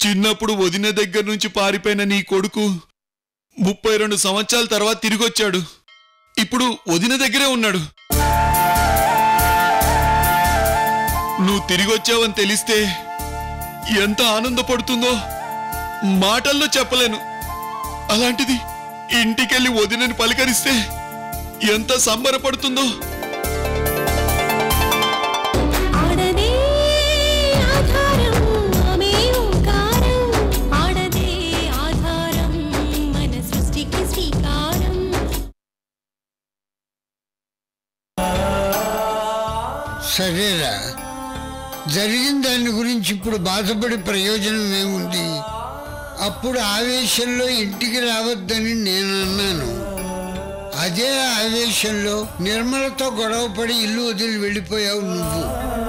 చిన్నప్పుడు వదిన దగ్గర నుంచి పారిపోయిన నీ కొడుకు ముప్పై రెండు సంవత్సరాల తర్వాత తిరిగొచ్చాడు ఇప్పుడు వదిన దగ్గరే ఉన్నాడు నువ్వు తిరిగొచ్చావని తెలిస్తే ఎంత ఆనందపడుతుందో మాటల్లో చెప్పలేను అలాంటిది ఇంటికెళ్ళి వదినని పలకరిస్తే ఎంత సంబరపడుతుందో ఆడదే ఆధారం ఆమె ఓంకారం ఆడదే ఆధారం మన సృష్టికి శ్రీకారం సరేరా జరిగిన దాని గురించి ఇప్పుడు బాధపడి ప్రయోజనం ఏముంది అప్పుడు ఆవేశంలో ఇంటికి రావద్దని నేను అన్నాను అదే ఆవేశంలో నిర్మలతో గొడవపడి ఇల్లు వదిలి వెళ్ళిపోయావు నువ్వు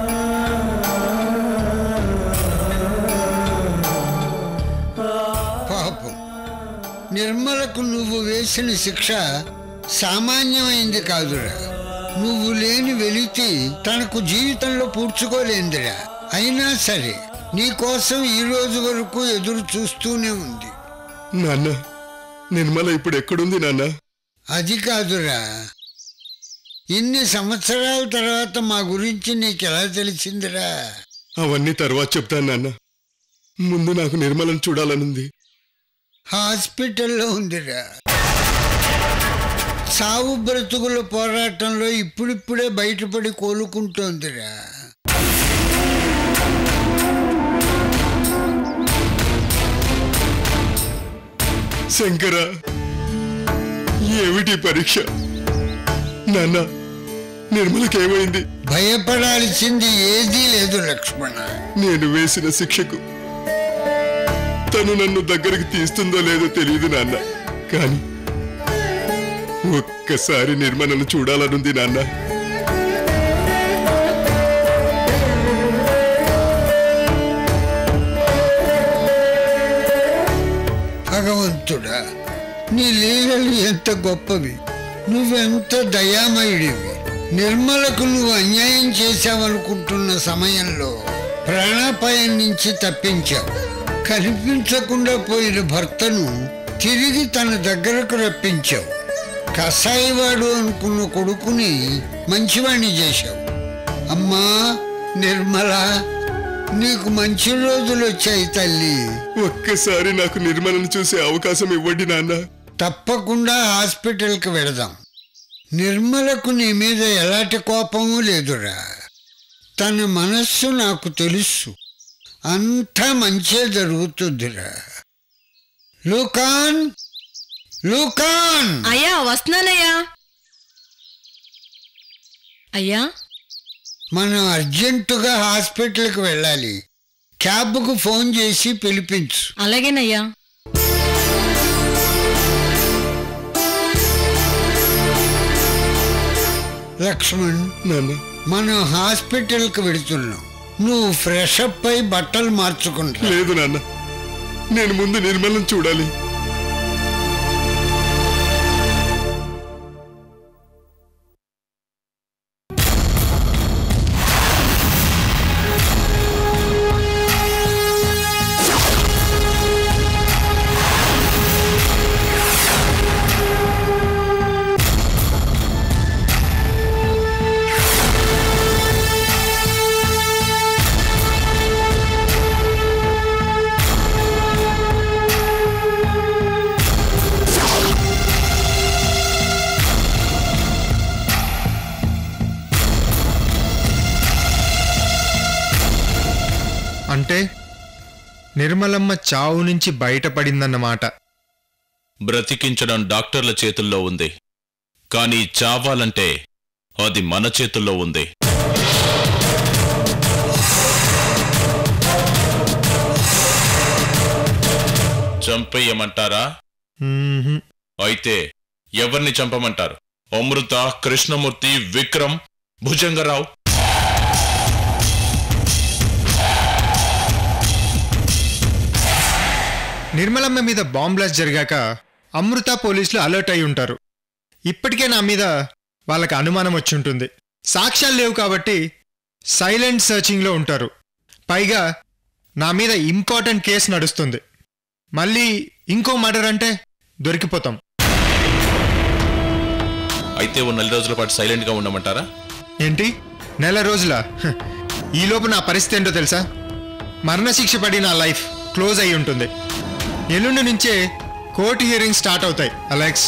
పాపం నిర్మలకు నువ్వు వేసిన శిక్ష సామాన్యమైంది కాదురా నువ్వు లేని వెలితి తనకు జీవితంలో పూడ్చుకోలేందిరా అయినా సరే నీ కోసం ఈ రోజు వరకు ఎదురు చూస్తూనే ఉంది నాన్న నిర్మల ఇప్పుడు ఎక్కడుంది నాన్న అది కాదురా ఇన్ని సంవత్సరాల తర్వాత మా గురించి నీకెలా తెలిసిందిరా అవన్నీ తర్వాత చెప్తాను నాన్న ముందు నాకు నిర్మలను చూడాలనుంది హాస్పిటల్లో ఉందిరా సావు బ్రతుకుల పోరాటంలో ఇప్పుడిప్పుడే బయటపడి కోలుకుంటోందిరా శంకర ఏమిటి పరీక్ష నాన్న నిర్మలకేమైంది భయపడాల్సింది ఏదీ లేదు లక్ష్మణ నేను వేసిన శిక్షకు తను నన్ను దగ్గరికి తీస్తుందో లేదో తెలియదు నాన్న కానీ ఒక్కసారి నిర్మలను చూడాలనుంది నాన్న భగవంతుడా నీ లీలలు ఎంత గొప్పవి నువ్వెంత దయామయుడివి నిర్మలకు నువ్వు అన్యాయం చేశావనుకుంటున్న సమయంలో ప్రాణాపాయం నుంచి తప్పించావు కనిపించకుండా పోయిన భర్తను తిరిగి తన దగ్గరకు రప్పించావు కసాయివాడు అనుకున్న కొడుకుని మంచివాణ్ణి చేశావు అమ్మా నిర్మల నీకు మంచి రోజులు వచ్చాయి తల్లి ఒక్కసారి నాకు నిర్మలను చూసే అవకాశం ఇవ్వండి నాన్న తప్పకుండా హాస్పిటల్కి వెళదాం నిర్మలకు నీ మీద ఎలాంటి కోపము లేదురా తన మనస్సు నాకు తెలుసు అంతా మంచే జరుగుతుందిరా లూకాన్ లూకాన్ అయ్యా వస్తున్నానయ్యా అయ్యా మనం అర్జెంటుగా హాస్పిటల్కి వెళ్ళాలి క్యాబ్కు ఫోన్ చేసి పిలిపించు అలాగేనయ్యా లక్ష్మణ్ నాన్న మనం హాస్పిటల్కి వెళుతున్నాం నువ్వు ఫ్రెష్ అప్ అయి బట్టలు మార్చుకుంటా లేదు నాన్న నేను ముందు నిర్మలను చూడాలి అంటే నిర్మలమ్మ చావు నుంచి బయటపడిందన్నమాట బ్రతికించడం డాక్టర్ల చేతుల్లో ఉంది కానీ చావాలంటే అది మన చేతుల్లో ఉంది చంపేయమంటారా మ్మ్హ్మ్. అయితే ఎవరిని చంపమంటారు అమృత కృష్ణమూర్తి విక్రమ్ భుజంగరావు నిర్మలమ్మ మీద బాంబ్ బ్లాస్ట్ జరిగాక అమృత పోలీసులు అలర్ట్ అయి ఉంటారు ఇప్పటికే నా మీద వాళ్ళకి అనుమానం వచ్చి ఉంటుంది సాక్ష్యాలు లేవు కాబట్టి సైలెంట్ సర్చింగ్లో ఉంటారు పైగా నా మీద ఇంపార్టెంట్ కేసు నడుస్తుంది మళ్ళీ ఇంకో మర్డర్ అంటే దొరికిపోతాం అయితే ఓ నెల రోజుల పాటు సైలెంట్ గా ఉండమంటారా ఏంటి నెల రోజుల హ, ఈలోపు నా పరిస్థితి ఏంటో తెలుసా మరణశిక్ష పడి నా లైఫ్ క్లోజ్ అయి ఉంటుంది ఎల్లుండి నుంచే కోర్టు హియరింగ్ స్టార్ట్ అవుతాయి అలెక్స్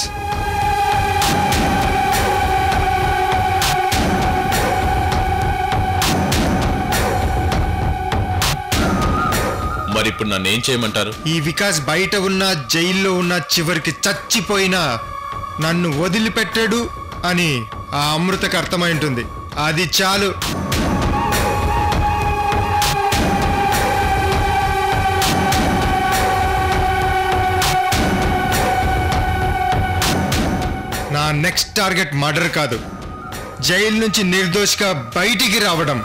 మరి ఇప్పుడు నన్ను ఏం చేయమంటారు ఈ వికాస్ బయట ఉన్న జైల్లో ఉన్న చివరికి చచ్చిపోయినా నన్ను వదిలిపెట్టాడు అని ఆ అమృతకు అర్థమై ఉంటుంది అది చాలు నా నెక్స్ట్ టార్గెట్ మర్డర్ కాదు జైలు నుంచి నిర్దోషిగా బయటికి రావడం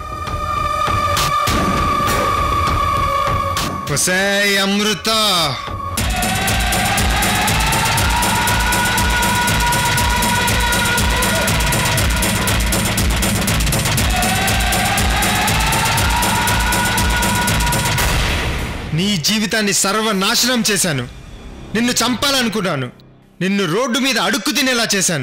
ఒసేయ్ అమృత నీ జీవితాన్ని సర్వనాశనం చేశాను నిన్ను చంపాలనుకున్నాను నిన్ను రోడ్డు మీద అడుక్కు తినేలా చేశాను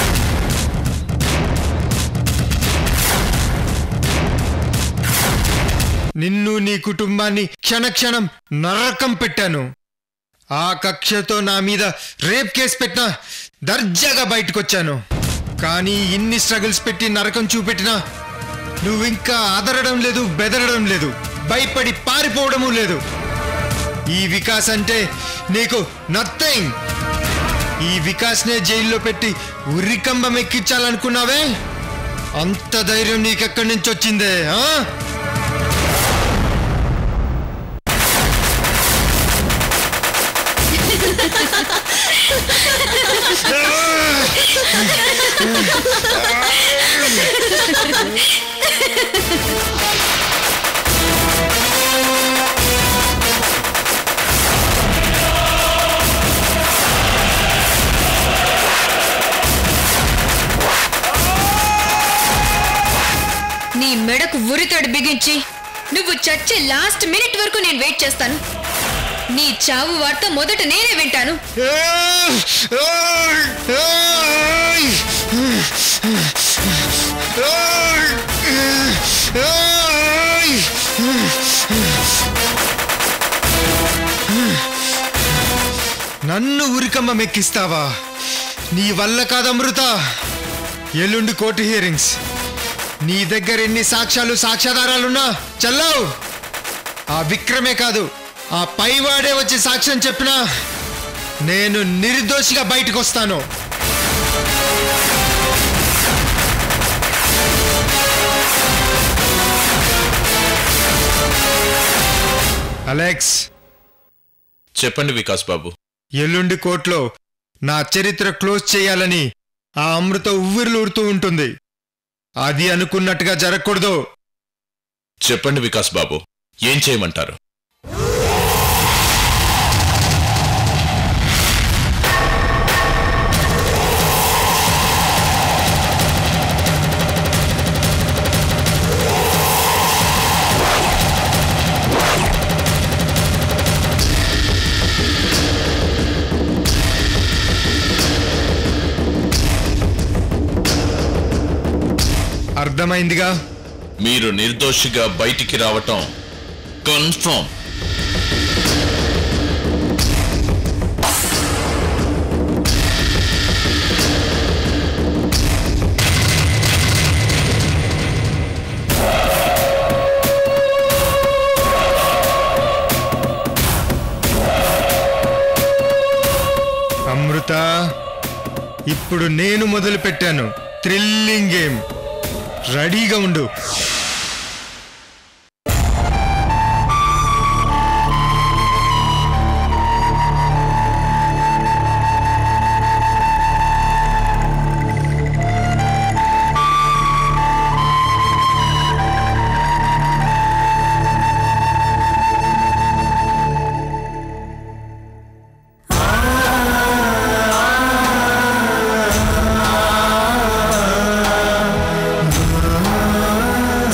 నిన్ను నీ కుటుంబాన్ని క్షణక్షణం నరకం పెట్టాను ఆ కక్షతో నా మీద రేప్ కేసు పెట్టినా దర్జాగా బయటకొచ్చాను కానీ ఇన్ని స్ట్రగుల్స్ పెట్టి నరకం చూపెట్టినా నువ్వు ఇంకా అదరడం లేదు బెదరడం లేదు భయపడి పారిపోవడము లేదు ఈ వికాస్ అంటే నీకు నథింగ్ ఈ వికాస్నే జైల్లో పెట్టి ఉరికంబం ఎక్కించాలనుకున్నావే అంత ధైర్యం నీకెక్కడి నుంచి వచ్చిందే ఆ? నీ మెడకు ఉరితోడు బిగించి నువ్వు చచ్చే లాస్ట్ మినిట్ వరకు నేను వెయిట్ చేస్తాను నీ చావు వార్త మొదట నేనే వింటాను నన్ను ఉరికమ్మ మెక్కిస్తావా నీ వల్ల కాదమృత ఎల్లుండి కోర్టు హియరింగ్స్ నీ దగ్గర ఎన్ని సాక్ష్యాలు సాక్ష్యాధారాలున్నా చల్లావు ఆ విక్రమే కాదు ఆ పైవాడే వచ్చి సాక్ష్యం చెప్పినా నేను నిర్దోషిగా బయటకు వస్తాను అలెక్స్ చెప్పండి వికాస్ బాబు ఎల్లుండి కోర్టులో నా చరిత్ర క్లోజ్ చేయాలని ఆ అమృత ఉవ్విర్లూరుతూ ఉంటుంది అది అనుకున్నట్టుగా జరగకూడదు చెప్పండి వికాస్ బాబు ఏం చేయమంటారు అర్థమైందిగా మీరు నిర్దోషిగా బయటికి రావటం కన్ఫర్మ్ అమృత ఇప్పుడు నేను మొదలు పెట్టాను థ్రిల్లింగ్ గేమ్ రెడీగా ఉండు ఆ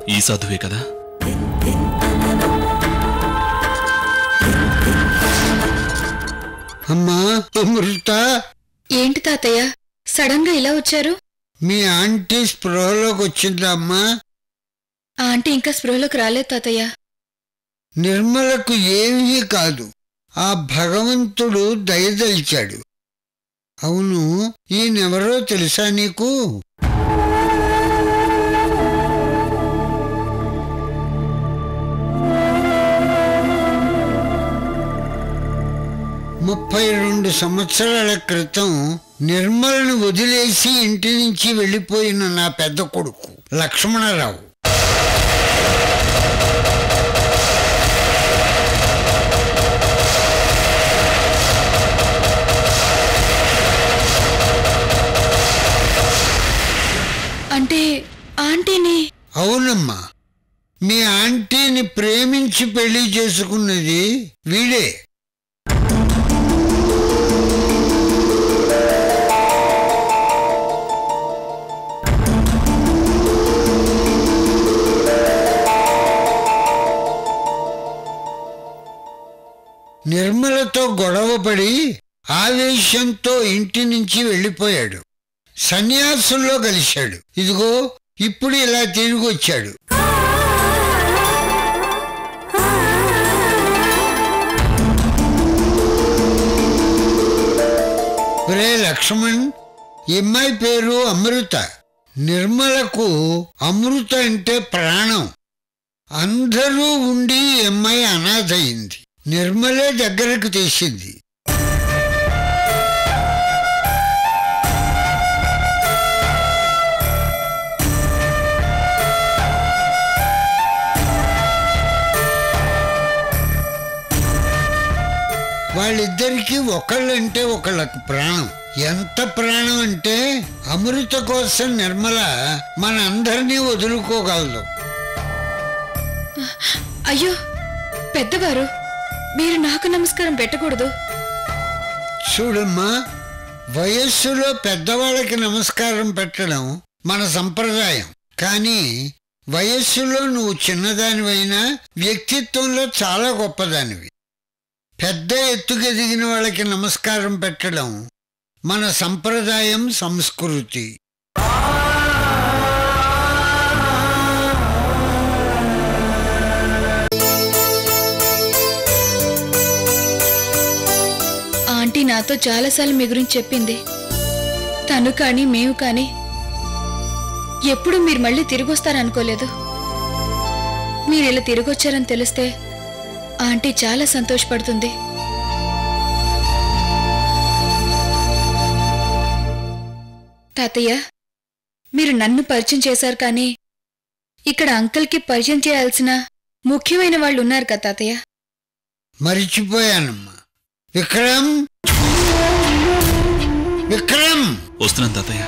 ఈ సాధువే కదా అమ్మా అమృత ఏంటి తాతయ్య సడన్ గా ఇలా వచ్చారు మీ ఆంటీ స్పృహలోకి వచ్చిందా అమ్మా ఆ ఆంటీ ఇంకా స్పృహలోకి రాలేదు తాతయ్య నిర్మలకు ఏమీ కాదు ఆ భగవంతుడు దయదలిచాడు అవును ఈయనెవరో తెలుసా నీకు ముప్పై రెండు సంవత్సరాల క్రితం నిర్మలను వదిలేసి ఇంటి నుంచి వెళ్ళిపోయిన నా పెద్ద కొడుకు లక్ష్మణరావు అంటే ఆంటీని అవునమ్మా మీ ఆంటీని ప్రేమించి పెళ్లి చేసుకున్నది వీడే నిర్మలతో గొడవపడి ఆవేశంతో ఇంటి నుంచి వెళ్ళిపోయాడు సన్యాసుల్లో కలిశాడు ఇదిగో ఇప్పుడు ఇలా తిరిగి వచ్చాడు రే లక్ష్మణ్ ఈ అమ్మాయి పేరు అమృత నిర్మలకు అమృత అంటే ప్రాణం అందరూ ఉండి ఈ అమ్మాయి అనాథ అయింది నిర్మలే దగ్గరకు తీసింది వాళ్ళిద్దరికీ ఒకళ్ళంటే ఒకళ్ళకి ప్రాణం ఎంత ప్రాణం అంటే అమృత కోసం నిర్మల మన అందరినీ వదులుకోగలదు అయ్యో పెద్దవారు మీరు నాకు నమస్కారం పెట్టకూడదు చూడమ్మా వయస్సులో పెద్దవాళ్ళకి నమస్కారం పెట్టడం మన సంప్రదాయం కానీ వయస్సులో నువ్వు చిన్నదానివైనా వ్యక్తిత్వంలో చాలా గొప్పదానివి పెద్ద ఎత్తుకెదిగిన వాళ్ళకి నమస్కారం పెట్టడం మన సంప్రదాయం సంస్కృతి ఆ ఆంటీ నాతో చాలాసార్లు మీ గురించి చెప్పింది తను కానీ మేము కానీ ఎప్పుడు మీరు మళ్ళీ తిరిగి వస్తారనుకోలేదు మీరు ఇలా తిరిగి వచ్చారని తెలిస్తే ఆ ఆంటీ చాలా సంతోషపడుతుంది తాతయ్య మీరు నన్ను పరిచయం చేశారు కానీ ఇక్కడ అంకుల్కి పరిచయం చేయాల్సిన ముఖ్యమైన వాళ్ళు ఉన్నారు కదా తాతయ్య మరిచిపోయానమ్మా విక్రమ్ విక్రమ్ వస్తున్నాను తాతయ్య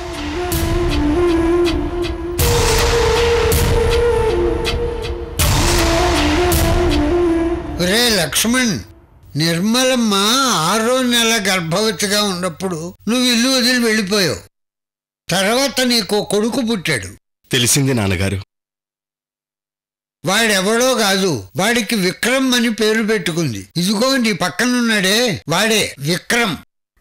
రే లక్ష్మణ్ నిర్మలమ్మ ఆరో నెల గర్భవతిగా ఉన్నప్పుడు నువ్వు ఇల్లు వదిలి వెళ్ళిపోయావు తర్వాత నీకు ఓ కొడుకు పుట్టాడు తెలిసింది నాన్నగారు వాడెవడో కాదు వాడికి విక్రమ్ అని పేరు పెట్టుకుంది ఇదిగో నీ పక్కనున్నాడే వాడే విక్రమ్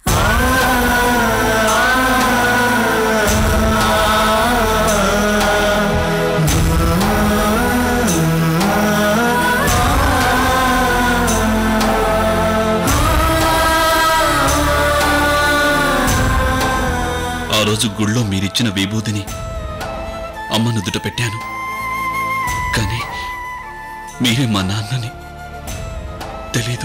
ఆ రోజు గుళ్ళో మీరిచ్చిన విభూతిని అమ్మ నుదుట పెట్టాను కానీ మీరే మా నాన్నని తెలీదు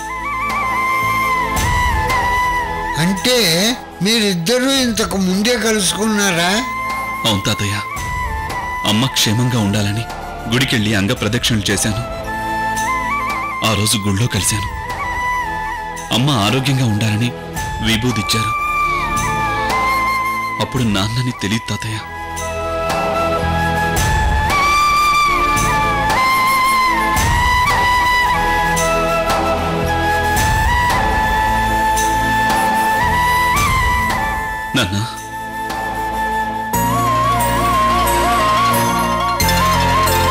అంటే మీరిద్దరూ ఇంతకు ముందే కలుసుకున్నారా అవును తాతయ్య అమ్మ క్షేమంగా ఉండాలని గుడికెళ్ళి అంగ ప్రదక్షిణలు చేశాను ఆ రోజు గుళ్ళో కలిశాను అమ్మ ఆరోగ్యంగా ఉండాలని విభూదిచ్చారు అప్పుడు నాన్నని తెలియదు తాతయ్య నాన్న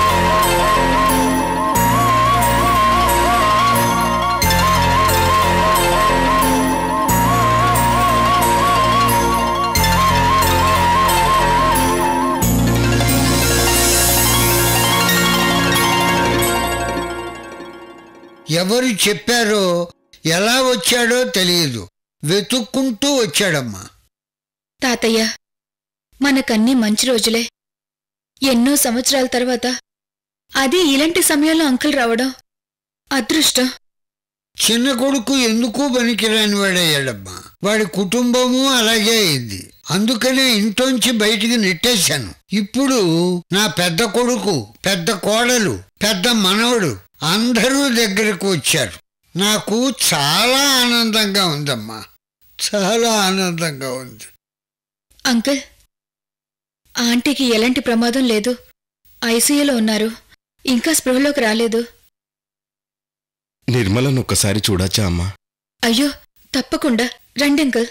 ఎవరు చెప్పారో ఎలా వచ్చాడో తెలియదు వెతుక్కుంటూ వచ్చాడమ్మా తాతయ్య మనకన్నీ మంచి రోజులే ఎన్నో సంవత్సరాల తర్వాత అది ఇలాంటి సమయంలో అంకుల్ రావడం అదృష్టం చిన్న కొడుకు ఎందుకు పనికిరాని వాడయ్యాడమ్మా వాడి కుటుంబము అలాగే అయింది అందుకనే ఇంట్లోంచి బయటికి నెట్టేశాను ఇప్పుడు నా పెద్ద కొడుకు పెద్ద కోడలు పెద్ద మనవడు అందరూ దగ్గరకు వచ్చారు నాకు చాలా ఆనందంగా ఉందమ్మా చాలా ఆనందంగా ఉంది అంకుల్ ఆంటీకి ఎలాంటి ప్రమాదం లేదు ఐసీయూలో ఉన్నారు ఇంకా స్పృహలోకి రాలేదు నిర్మలను ఒక్కసారి చూడొచ్చా అమ్మా అయ్యో తప్పకుండా రండి uncle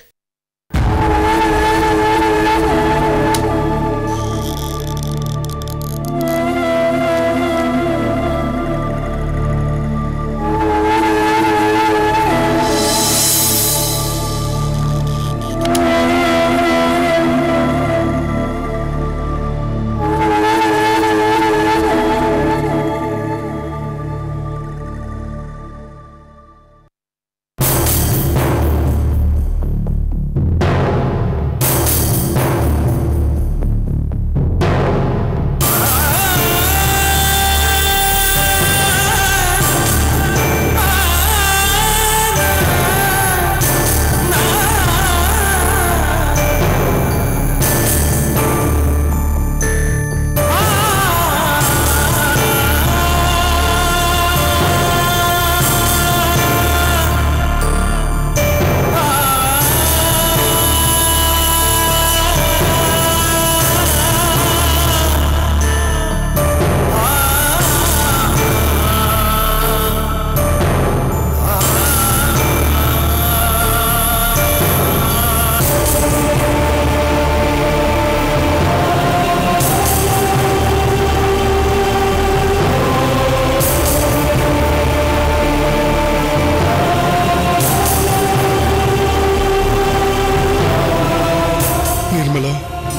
Nirmala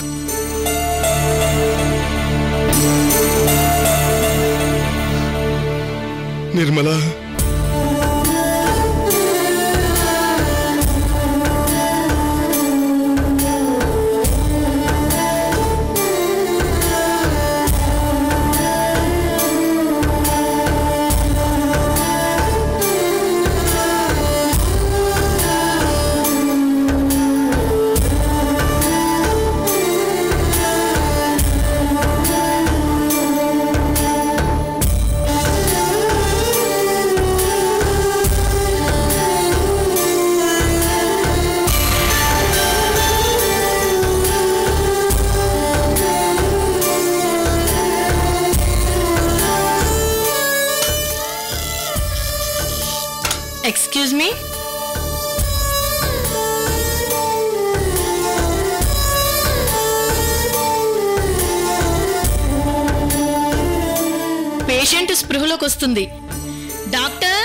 Nirmala excuse me patient స్పృహలోకి వస్తుంది డాక్టర్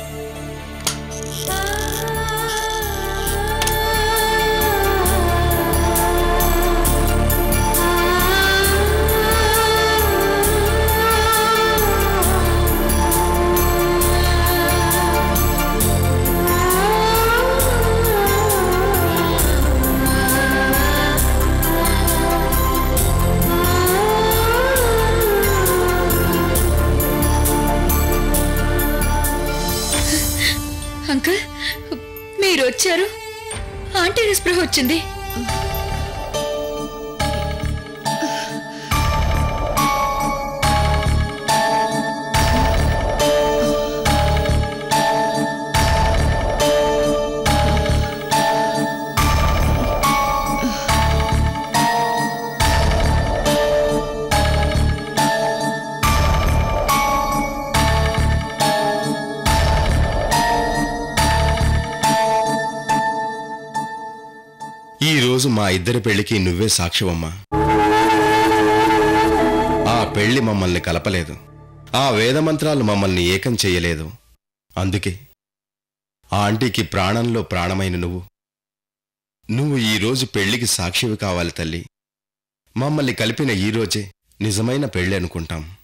అంకుల్ మీరు వచ్చారు ఆంటీకి స్పృహ వచ్చింది ఈ రోజు మా ఇద్దరి పెళ్లికి నువ్వే సాక్ష్యవమ్మా ఆ పెళ్లి మమ్మల్ని కలపలేదు ఆ వేదమంత్రాలు మమ్మల్ని ఏకం చెయ్యలేదు అందుకే ఆ ఆంటీకి ప్రాణంలో ప్రాణమైన నువ్వు నువ్వు ఈ రోజు పెళ్లికి సాక్షివి కావాలి తల్లి మమ్మల్ని కలిపిన ఈ రోజే నిజమైన పెళ్లి అనుకుంటాం